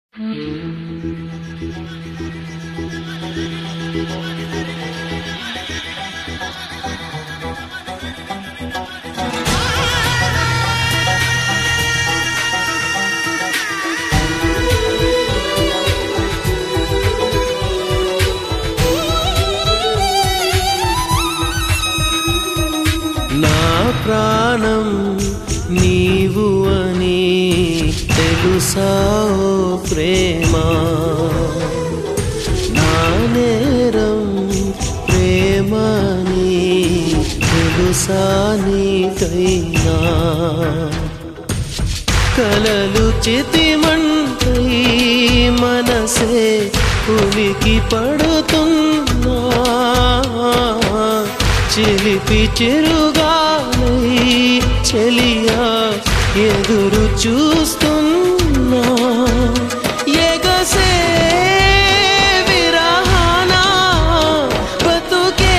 నా ప్రాణం నీవు అని తెలుసా ఓ ప్రేమ నా నేరం ప్రేమని తెలుసా నీకైనా కలలు చితిమంటై మనసే ఉలికి పడుతున్నా చిలిపి చిరుగాలై చెలియా ఎదురు చూస్తున్నా ఎగసే విరహాన బతుకే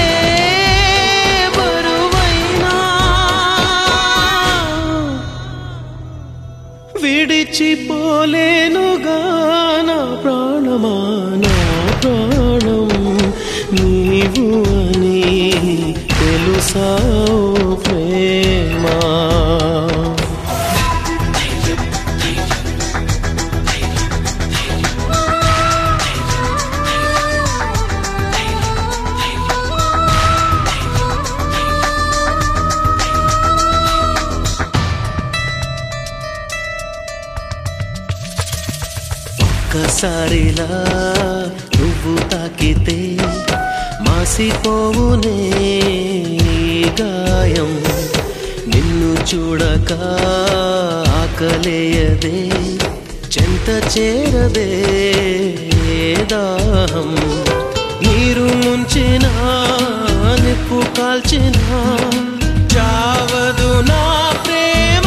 బరువైనా విడిచిపోలేనుగా నా ప్రాణమా నా ప్రాణం నీవు అని తెలుసా ఓ ప్రేమా ఒక్కసారిలా నువ్వు తాకితే మాసిపోవునే ఈ గాయం నిన్ను చూడక ఆకలేయదే చెంత చేరదే దాహం నీరు ముంచిన నిప్పు కాల్చిన చావదు నా ప్రేమ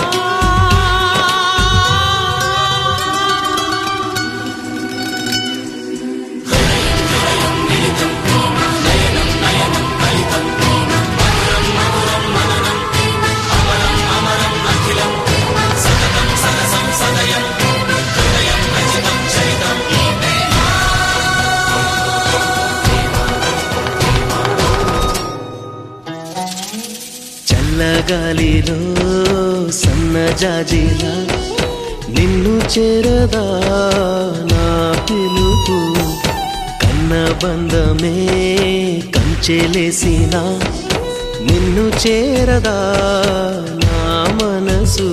చల్లగాలిలో సన్నజాజిలా నిన్ను చేరదా నా పిలుపు కన్న బంధమే కంచెలేసిన నిన్ను చేరదా నా మనసు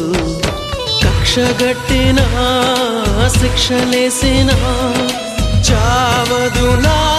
కక్షగట్టిన శిక్షలేసిన చావదు నా